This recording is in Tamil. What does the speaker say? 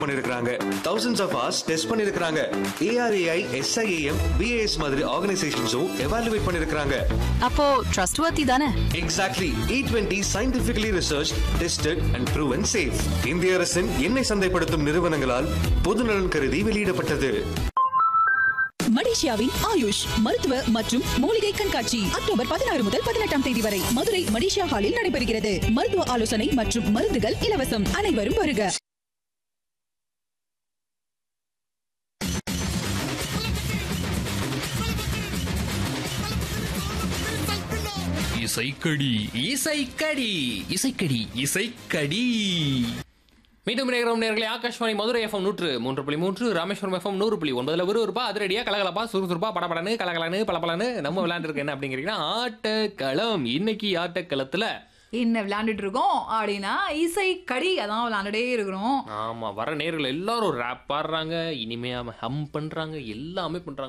பண்ணிருக்காங்க thousands of hours டெஸ்ட் பண்ணிருக்காங்க ஏஆர்ஏஐ எஸ்ஐஏஎம் பிஏஎஸ் மாதிரி ஆர்கனைசேஷன்ஸும் எவாலுவேட் பண்ணிருக்காங்க அப்போ ட்ரஸ்ட் வர்த்தி தானே exactly E twenty scientifically research tested and proven safe இந்திய அரசின் எண்ணெய் சந்தைப்படுத்தும் நிறுவனங்களால் பொதுநலன் கருதி வெளியிடப்பட்டது மலேசியாவின் ஆயுஷ் மருத்துவ மற்றும் மூலிகை கண்காட்சி அக்டோபர் பதினாறு முதல் பதினெட்டாம் தேதி வரை மதுரை மலேசியா ஹாலில் நடைபெறுகிறது மருத்துவ ஆலோசனை மற்றும் மருந்துகள் இலவசம் அனைவரும் வருக இசைக்கடி இசைக்கடி இசைக்கடி இசைக்கடி மீண்டும் நேரம் நேர்களை ஆகாஷ்வாணி மதுரை எஃப்எம் நூற்று மூன்று புள்ளி மூன்று ராமேஸ்வரம் எஃப்எம் நூறு புள்ளி ஒன்பதுல விறுவிறுப்பா அதிரடியா கலகலப்பா சுறுசுறுப்பா படபடன்னு கலகலன்னு பளபளன்னு நம்ம விளையாண்டுருக்கு என்ன அப்படிங்கிறீங்கன்னா ஆட்டக்களம் இன்னைக்கு ஆட்டக்களத்துல என்ன விளையாண்டுட்டு இருக்கோம் அப்படின்னா இசை கடி அதான் விளையாண்டுட்டே இருக்கிறோம் ஆமா வர நேர்கள் எல்லாரும் ரேப் பாடுறாங்க இனிமையா ஹம் பண்றாங்க எல்லாமே பண்றாங்க